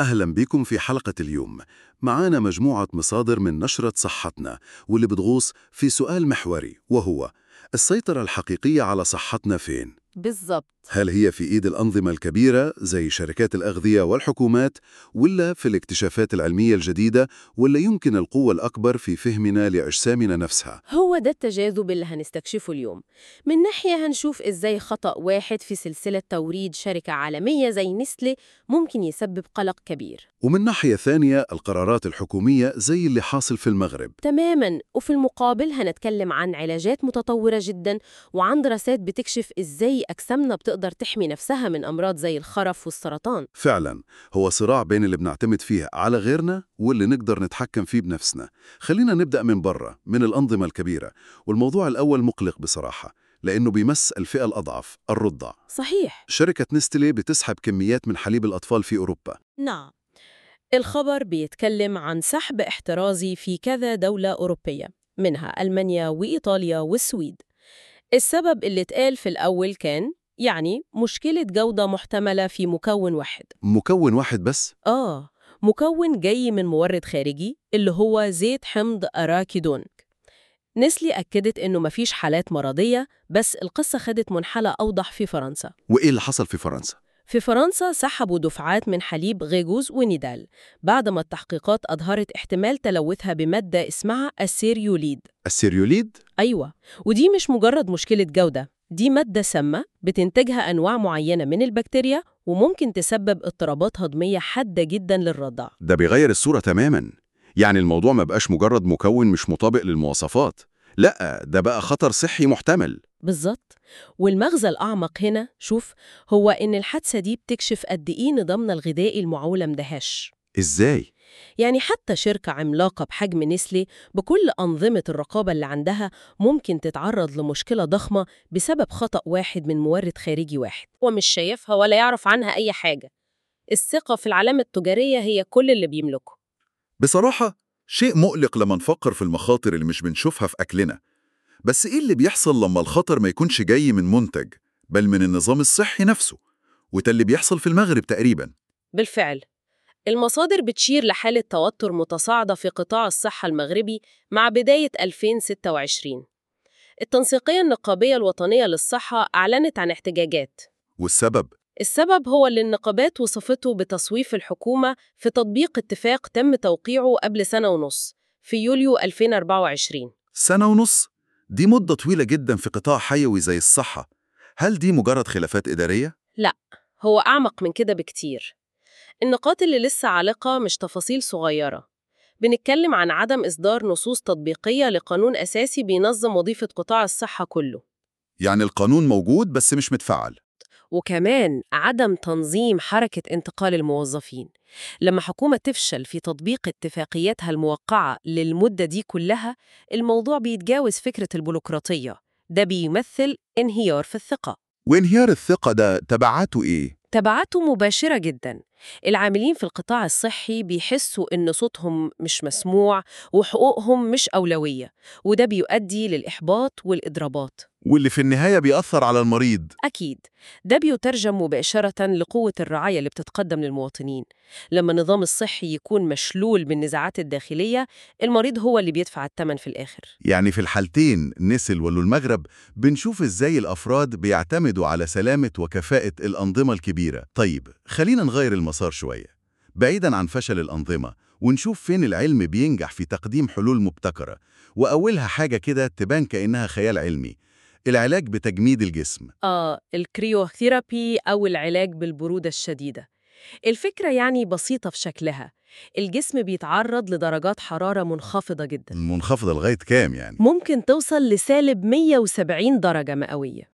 أهلا بكم في حلقة اليوم معانا مجموعة مصادر من نشرة صحتنا واللي بتغوص في سؤال محوري وهو السيطرة الحقيقية على صحتنا فين؟ بالظبط هل هي في إيد الأنظمة الكبيرة زي شركات الأغذية والحكومات ولا في الاكتشافات العلمية الجديدة ولا يمكن القوة الأكبر في فهمنا لأجسامنا نفسها؟ هو ده التجاذب اللي هنستكشفه اليوم من ناحية هنشوف إزاي خطأ واحد في سلسلة توريد شركة عالمية زي نسلي ممكن يسبب قلق كبير ومن ناحية ثانية القرارات الحكومية زي اللي حاصل في المغرب تماما وفي المقابل هنتكلم عن علاجات متطورة جدا وعن دراسات بتكشف إزاي أجسامنا بتقدر تحمي نفسها من أمراض زي الخرف والسرطان فعلا هو صراع بين اللي بنعتمد فيه على غيرنا واللي نقدر نتحكم فيه بنفسنا خلينا نبدأ من برا من الأنظمة الكبيرة والموضوع الأول مقلق بصراحة لأنه بيمس الفئة الأضعف الرضع صحيح شركة نستلي بتسحب كميات من حليب الأطفال في أوروبا نعم الخبر بيتكلم عن سحب احترازي في كذا دولة أوروبية منها ألمانيا وإيطاليا والسويد السبب اللي اتقال في الأول كان يعني مشكلة جودة محتملة في مكون واحد مكون واحد بس آه مكون جاي من مورد خارجي اللي هو زيت حمض أراكيدون نسلي أكدت إنه مفيش حالات مرضية بس القصة خدت منحنى أوضح في فرنسا وإيه اللي حصل في فرنسا؟ في فرنسا سحبوا دفعات من حليب غيجوز ونيدال بعد ما التحقيقات أظهرت احتمال تلوثها بمادة اسمها السيريوليد السيريوليد؟ أيوة ودي مش مجرد مشكلة جودة دي مادة سامة بتنتجها أنواع معينة من البكتيريا وممكن تسبب اضطرابات هضمية حادة جدا للرضع ده بيغير الصورة تماما يعني الموضوع ما بقاش مجرد مكون مش مطابق للمواصفات لا ده بقى خطر صحي محتمل بالظبط والمغزى الأعمق هنا شوف هو إن الحادثة دي بتكشف قد إيه نظامنا الغذائي المعولة مدهش إزاي؟ يعني حتى شركة عملاقة بحجم نسلي بكل أنظمة الرقابة اللي عندها ممكن تتعرض لمشكلة ضخمة بسبب خطأ واحد من مورد خارجي واحد ومش شايفها ولا يعرف عنها أي حاجة الثقة في العلامة التجارية هي كل اللي بيملكه بصراحة شيء مقلق لما نفكر في المخاطر اللي مش بنشوفها في أكلنا بس إيه اللي بيحصل لما الخطر ما يكونش جاي من منتج بل من النظام الصحي نفسه وده اللي بيحصل في المغرب تقريبا بالفعل المصادر بتشير لحالة توتر متصاعدة في قطاع الصحة المغربي مع بداية 2026 التنسيقية النقابية الوطنية للصحة أعلنت عن احتجاجات والسبب السبب هو اللي النقابات وصفته بتصويف الحكومة في تطبيق اتفاق تم توقيعه قبل سنة ونص في يوليو 2024 سنة ونص دي مدة طويلة جدا في قطاع حيوي زي الصحة هل دي مجرد خلافات إدارية؟ هو أعمق من كده بكتير النقاط اللي لسه عالقة مش تفاصيل صغيرة بنتكلم عن عدم إصدار نصوص تطبيقية لقانون أساسي بينظم وظيفة قطاع الصحة كله يعني القانون موجود بس مش متفعل وكمان عدم تنظيم حركة انتقال الموظفين لما حكومة تفشل في تطبيق اتفاقياتها الموقعة للمدة دي كلها الموضوع بيتجاوز فكرة البيروقراطية ده بيمثل انهيار في الثقة وانهيار الثقة ده تبعاته إيه؟ تبعاته مباشرة جدا العاملين في القطاع الصحي بيحسوا إن صوتهم مش مسموع وحقوقهم مش أولوية وده بيؤدي للإحباط والإضرابات واللي في النهاية بيأثر على المريض أكيد ده بيترجم مباشرة لقوة الرعاية اللي بتتقدم للمواطنين لما النظام الصحي يكون مشلول بالنزاعات الداخلية المريض هو اللي بيدفع الثمن في الآخر يعني في الحالتين نسل ولو المغرب بنشوف ازاي الأفراد بيعتمدوا على سلامة وكفاءة الأنظمة الكبيرة طيب خلينا نغير المسار شوية بعيداً عن فشل الأنظمة ونشوف فين العلم بينجح في تقديم حلول مبتكرة وأولها حاجة كده تبان كأنها خيال علمي العلاج بتجميد الجسم آه الكريوثيرابي أو العلاج بالبرودة الشديدة الفكرة يعني بسيطة في شكلها الجسم بيتعرض لدرجات حرارة منخفضة جدا منخفضة لغاية كام يعني؟ ممكن توصل لسالب 170 درجة مئوية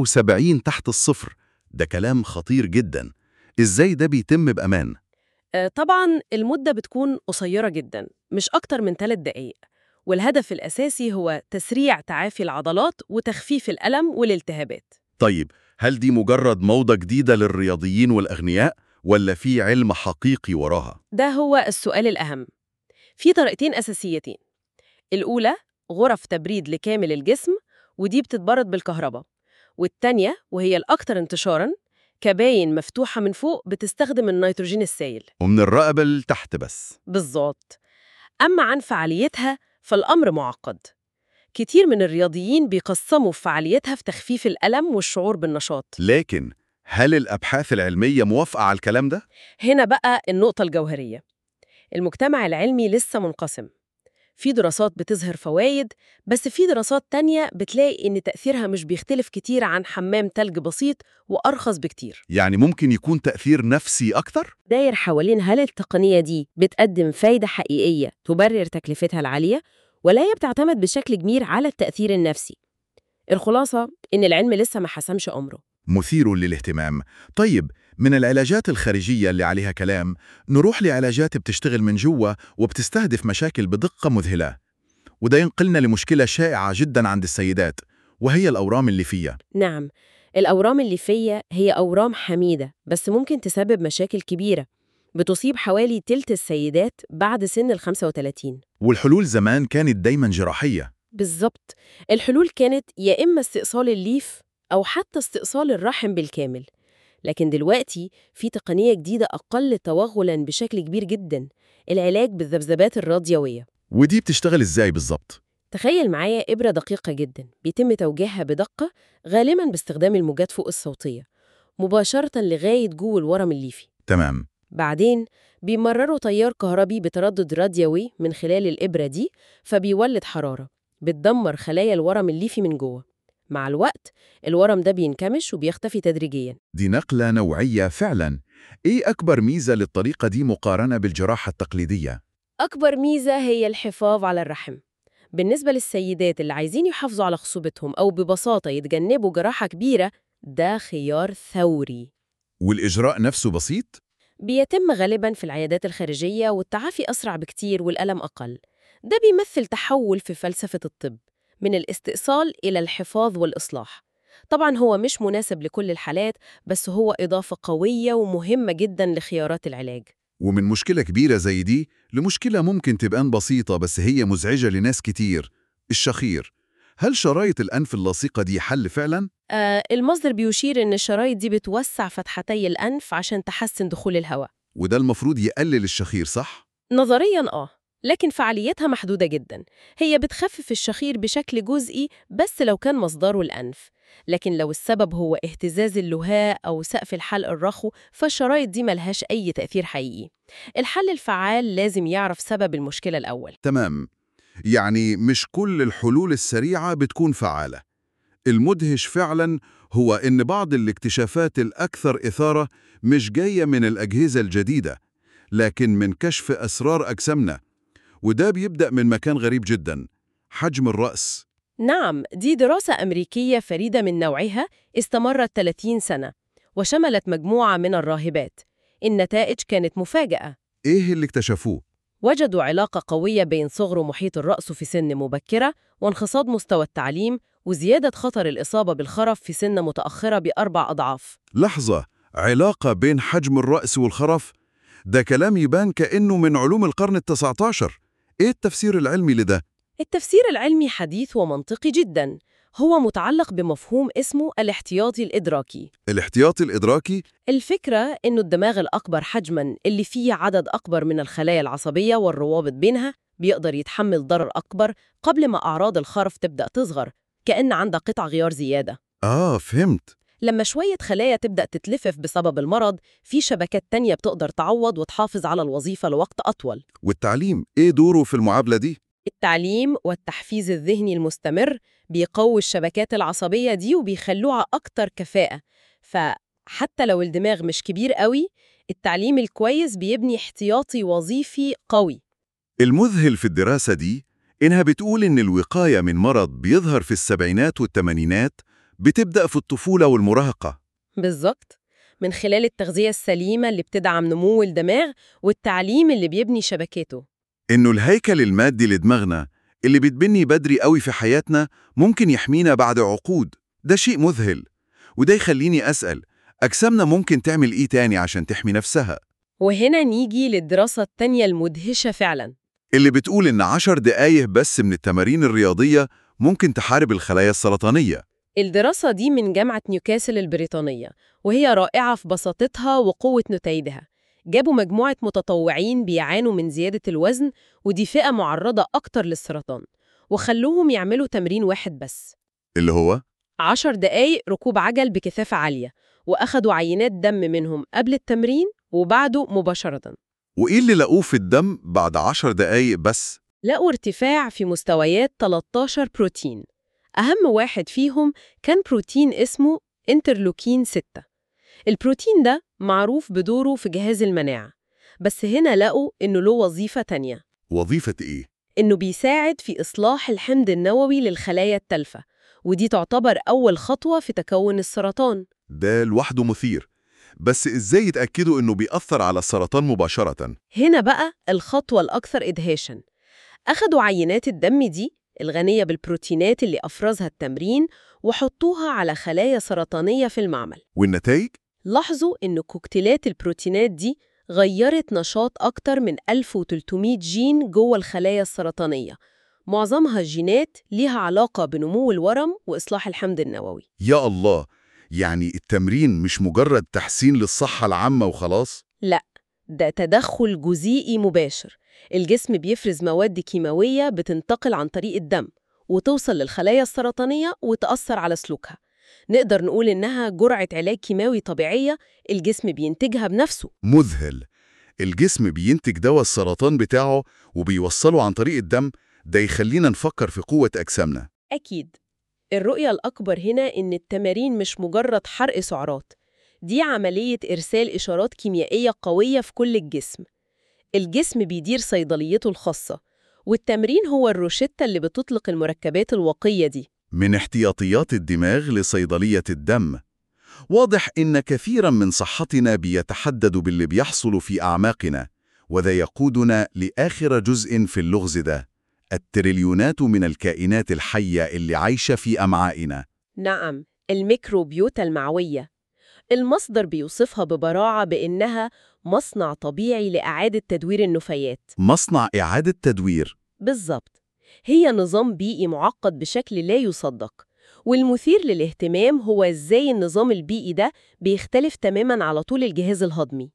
170 تحت الصفر ده كلام خطير جدا ازاي ده بيتم بأمان؟ آه، طبعاً المدة بتكون قصيرة جداً مش أكتر من 3 دقايق والهدف الأساسي هو تسريع تعافي العضلات وتخفيف الألم والالتهابات طيب هل دي مجرد موضة جديدة للرياضيين والأغنياء ولا في علم حقيقي وراها؟ ده هو السؤال الأهم في طريقتين أساسيتين الأولى غرف تبريد لكامل الجسم ودي بتتبرد بالكهرباء والتانية وهي الأكثر انتشاراً كباين مفتوحة من فوق بتستخدم النيتروجين السائل ومن الرقبة لتحت بس بالظبط أما عن فعاليتها فالأمر معقد كتير من الرياضيين بيقسموا فعاليتها في تخفيف الألم والشعور بالنشاط لكن هل الأبحاث العلمية موافقة على الكلام ده؟ هنا بقى النقطة الجوهرية المجتمع العلمي لسه منقسم في دراسات بتظهر فوايد بس في دراسات تانية بتلاقي إن تأثيرها مش بيختلف كتير عن حمام تلج بسيط وأرخص بكتير يعني ممكن يكون تأثير نفسي أكتر؟ داير حوالين هل التقنية دي بتقدم فايدة حقيقية تبرر تكلفتها العالية ولا هي بتعتمد بشكل كبير على التأثير النفسي الخلاصة إن العلم لسه ما حسمش أمره مثير للاهتمام طيب من العلاجات الخارجية اللي عليها كلام نروح لعلاجات بتشتغل من جوا وبتستهدف مشاكل بدقة مذهلة وده ينقلنا لمشكلة شائعة جدا عند السيدات وهي الأورام الليفية نعم الأورام الليفية هي أورام حميدة بس ممكن تسبب مشاكل كبيرة بتصيب حوالي تلت السيدات بعد سن ال 35 والحلول زمان كانت دايما جراحية بالظبط الحلول كانت يا إما استئصال الليف أو حتى استئصال الرحم بالكامل لكن دلوقتي في تقنية جديدة أقل توغلاً بشكل كبير جداً العلاج بالذبذبات الراديوية ودي بتشتغل إزاي بالظبط؟ تخيل معايا إبرة دقيقة جداً بيتم توجيهها بدقة غالباً باستخدام الموجات فوق الصوتية مباشرة لغاية جوه الورم الليفي تمام بعدين بيمرروا تيار كهربي بتردد راديوي من خلال الإبرة دي فبيولد حرارة بتدمر خلايا الورم الليفي من جوه مع الوقت الورم ده بينكمش وبيختفي تدريجياً دي نقلة نوعية فعلا إيه أكبر ميزة للطريقة دي مقارنة بالجراحة التقليدية؟ أكبر ميزة هي الحفاظ على الرحم بالنسبة للسيدات اللي عايزين يحافظوا على خصوبتهم أو ببساطة يتجنبوا جراحة كبيرة ده خيار ثوري والإجراء نفسه بسيط؟ بيتم غالباً في العيادات الخارجية والتعافي أسرع بكتير والألم أقل ده بيمثل تحول في فلسفة الطب من الاستئصال إلى الحفاظ والإصلاح طبعاً هو مش مناسب لكل الحالات بس هو إضافة قوية ومهمة جداً لخيارات العلاج ومن مشكلة كبيرة زي دي لمشكلة ممكن تبان بسيطة بس هي مزعجة لناس كتير الشخير هل شرايط الأنف اللصيقة دي حل فعلا؟ آه المصدر بيشير إن الشرايط دي بتوسع فتحتي الأنف عشان تحسن دخول الهواء وده المفروض يقلل الشخير صح؟ نظرياً آه لكن فعاليتها محدودة جداً هي بتخفف الشخير بشكل جزئي بس لو كان مصدره الأنف لكن لو السبب هو اهتزاز اللهاء أو سقف الحلق الرخو فالشرايط دي ملهاش أي تأثير حقيقي الحل الفعال لازم يعرف سبب المشكلة الأول تمام يعني مش كل الحلول السريعة بتكون فعالة المدهش فعلا هو إن بعض الاكتشافات الأكثر إثارة مش جاية من الأجهزة الجديدة لكن من كشف أسرار أجسامنا وده بيبدأ من مكان غريب جدا حجم الرأس نعم دي دراسة أمريكية فريدة من نوعها استمرت 30 سنة وشملت مجموعة من الراهبات النتائج كانت مفاجئة إيه اللي اكتشفوه؟ وجدوا علاقة قوية بين صغر محيط الرأس في سن مبكرة وانخفاض مستوى التعليم وزيادة خطر الإصابة بالخرف في سن متأخرة بأربع أضعاف لحظة علاقة بين حجم الرأس والخرف ده كلام يبان كأنه من علوم القرن التسعة عشر إيه التفسير العلمي لده؟ التفسير العلمي حديث ومنطقي جدا هو متعلق بمفهوم اسمه الاحتياطي الإدراكي الاحتياطي الإدراكي الفكرة إنه الدماغ الأكبر حجماً اللي فيه عدد أكبر من الخلايا العصبية والروابط بينها بيقدر يتحمل ضرر أكبر قبل ما أعراض الخرف تبدأ تصغر كأن عندك قطع غيار زيادة آه فهمت لما شوية خلايا تبدأ تتلفف بسبب المرض في شبكات تانية بتقدر تعوض وتحافظ على الوظيفة لوقت أطول والتعليم إيه دوره في المعادلة دي؟ التعليم والتحفيز الذهني المستمر بيقوي الشبكات العصبية دي وبيخلوها أكتر كفاءة فحتى لو الدماغ مش كبير قوي التعليم الكويس بيبني احتياطي وظيفي قوي المذهل في الدراسة دي إنها بتقول إن الوقاية من مرض بيظهر في السبعينات والثمانينات بتبدأ في الطفولة والمراهقة بالظبط من خلال التغذية السليمة اللي بتدعم نمو الدماغ والتعليم اللي بيبني شبكاته إنه الهيكل المادي لدماغنا اللي بتبني بدري قوي في حياتنا ممكن يحمينا بعد عقود ده شيء مذهل وده يخليني أسأل أجسامنا ممكن تعمل إيه تاني عشان تحمي نفسها وهنا نيجي للدراسة التانية المدهشة فعلاً اللي بتقول إن عشر دقايق بس من التمارين الرياضية ممكن تحارب الخلايا السرطانية الدراسة دي من جامعة نيوكاسل البريطانية وهي رائعة في بساطتها وقوة نتائجها جابوا مجموعة متطوعين بيعانوا من زيادة الوزن ودي فئة معرضة أكتر للسرطان وخلوهم يعملوا تمرين واحد بس اللي هو عشر دقايق ركوب عجل بكثافة عالية وأخدوا عينات دم منهم قبل التمرين وبعده مباشرة وإيه اللي لقوه في الدم بعد عشر دقايق بس؟ لقوا ارتفاع في مستويات 13 بروتين أهم واحد فيهم كان بروتين اسمه انترلوكين 6 البروتين ده معروف بدوره في جهاز المناعة بس هنا لقوا إنه له وظيفة تانية وظيفة إيه؟ إنه بيساعد في إصلاح الحمض النووي للخلايا التالفة ودي تعتبر أول خطوة في تكون السرطان ده لوحده مثير بس إزاي يتأكدوا إنه بيأثر على السرطان مباشرة؟ هنا بقى الخطوة الأكثر إدهاشاً أخدوا عينات الدم دي الغنية بالبروتينات اللي أفرزها التمرين وحطوها على خلايا سرطانية في المعمل والنتائج؟ لاحظوا إن كوكتيلات البروتينات دي غيرت نشاط أكتر من 1300 جين جوه الخلايا السرطانية معظمها جينات ليها علاقة بنمو الورم وإصلاح الحمض النووي يا الله يعني التمرين مش مجرد تحسين للصحة العامة وخلاص؟ لا ده تدخل جزيئي مباشر الجسم بيفرز مواد كيماوية بتنتقل عن طريق الدم وتوصل للخلايا السرطانية وتأثر على سلوكها نقدر نقول إنها جرعة علاج كيماوي طبيعية الجسم بينتجها بنفسه مذهل الجسم بينتج دواء السرطان بتاعه وبيوصله عن طريق الدم ده يخلينا نفكر في قوة أجسامنا أكيد الرؤية الأكبر هنا إن التمارين مش مجرد حرق سعرات دي عملية إرسال إشارات كيميائية قوية في كل الجسم الجسم بيدير صيدليته الخاصة والتمرين هو الروشتة اللي بتطلق المركبات الوقية دي من احتياطيات الدماغ لصيدلية الدم واضح إن كثيرا من صحتنا بيتحدد باللي بيحصل في أعماقنا وذا يقودنا لآخر جزء في اللغز ده التريليونات من الكائنات الحية اللي عايشة في أمعائنا نعم الميكروبيوتا المعوية المصدر بيوصفها ببراعة بإنها مصنع طبيعي لإعادة تدوير النفايات مصنع إعادة تدوير بالظبط هي نظام بيئي معقد بشكل لا يصدق والمثير للاهتمام هو إزاي النظام البيئي ده بيختلف تماماً على طول الجهاز الهضمي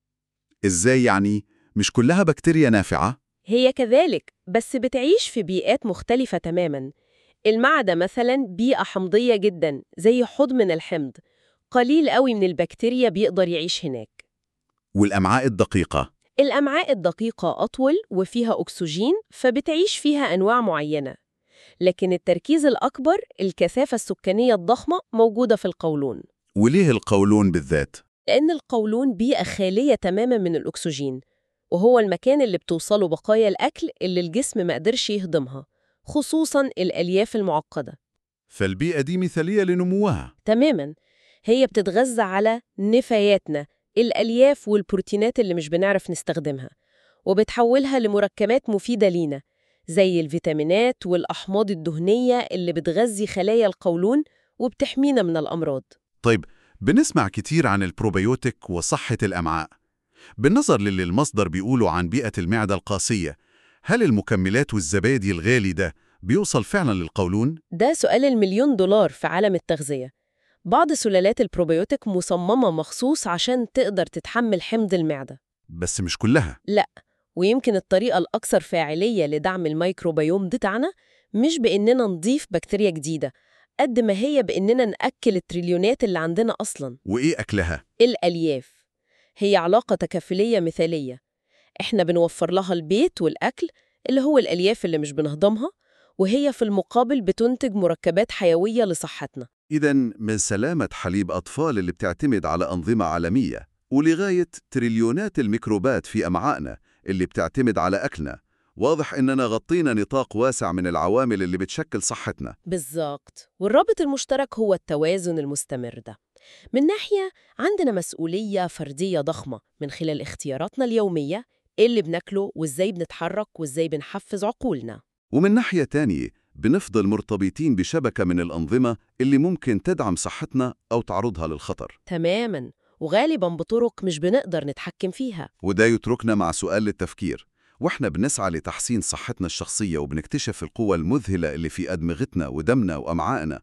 إزاي يعني؟ مش كلها بكتيريا نافعة؟ هي كذلك بس بتعيش في بيئات مختلفة تماماً المعدة مثلاً بيئة حمضية جداً زي حوض من الحمض قليل قوي من البكتيريا بيقدر يعيش هناك والأمعاء الدقيقة الأمعاء الدقيقة أطول وفيها أكسجين فبتعيش فيها أنواع معينة لكن التركيز الأكبر الكثافة السكانية الضخمة موجودة في القولون وليه القولون بالذات؟ لأن القولون بيئة خالية تماما من الأكسجين وهو المكان اللي بتوصله بقايا الأكل اللي الجسم ما قدرش يهضمها خصوصا الألياف المعقدة فالبيئة دي مثالية لنموها تماما هي بتتغذى على نفاياتنا الألياف والبروتينات اللي مش بنعرف نستخدمها وبتحولها لمركبات مفيدة لينا زي الفيتامينات والأحماض الدهنية اللي بتغذي خلايا القولون وبتحمينا من الأمراض طيب بنسمع كتير عن البروبيوتيك وصحة الأمعاء بالنظر للي المصدر بيقوله عن بيئة المعدة القاسية هل المكملات والزبادي الغالي ده بيوصل فعلا للقولون؟ ده سؤال المليون دولار في عالم التغذية بعض سلالات البروبيوتيك مصممة مخصوص عشان تقدر تتحمل حمض المعدة بس مش كلها ويمكن الطريقة الأكثر فاعلية لدعم الميكروبيوم بتاعنا مش بإننا نضيف بكتيريا جديدة قد ما هي بإننا نأكل التريليونات اللي عندنا أصلاً وإيه أكلها؟ الألياف هي علاقة تكافلية مثالية إحنا بنوفر لها البيت والأكل اللي هو الألياف اللي مش بنهضمها وهي في المقابل بتنتج مركبات حيوية لصحتنا إذا من سلامة حليب أطفال اللي بتعتمد على أنظمة عالمية ولغاية تريليونات الميكروبات في أمعائنا اللي بتعتمد على أكلنا واضح إننا غطينا نطاق واسع من العوامل اللي بتشكل صحتنا بالظبط والرابط المشترك هو التوازن المستمر ده من ناحية عندنا مسؤولية فردية ضخمة من خلال اختياراتنا اليومية إيه اللي بناكله وإزاي بنتحرك وإزاي بنحفز عقولنا ومن ناحية تانية بنفضل مرتبطين بشبكة من الأنظمة اللي ممكن تدعم صحتنا أو تعرضها للخطر تماماً وغالباً بطرق مش بنقدر نتحكم فيها وده يتركنا مع سؤال للتفكير واحنا بنسعى لتحسين صحتنا الشخصية وبنكتشف القوة المذهلة اللي في أدمغتنا ودمنا وأمعائنا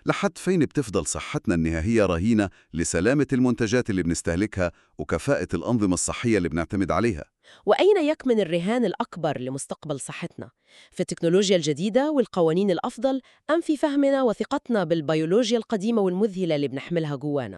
لحد فين بتفضل صحتنا النهائية رهينة لسلامة المنتجات اللي بنستهلكها وكفاءة الأنظمة الصحية اللي بنعتمد عليها وأين يكمن الرهان الأكبر لمستقبل صحتنا؟ في التكنولوجيا الجديدة والقوانين الأفضل أم في فهمنا وثقتنا بالبيولوجيا القديمة والمذهلة اللي بنحملها جوانا؟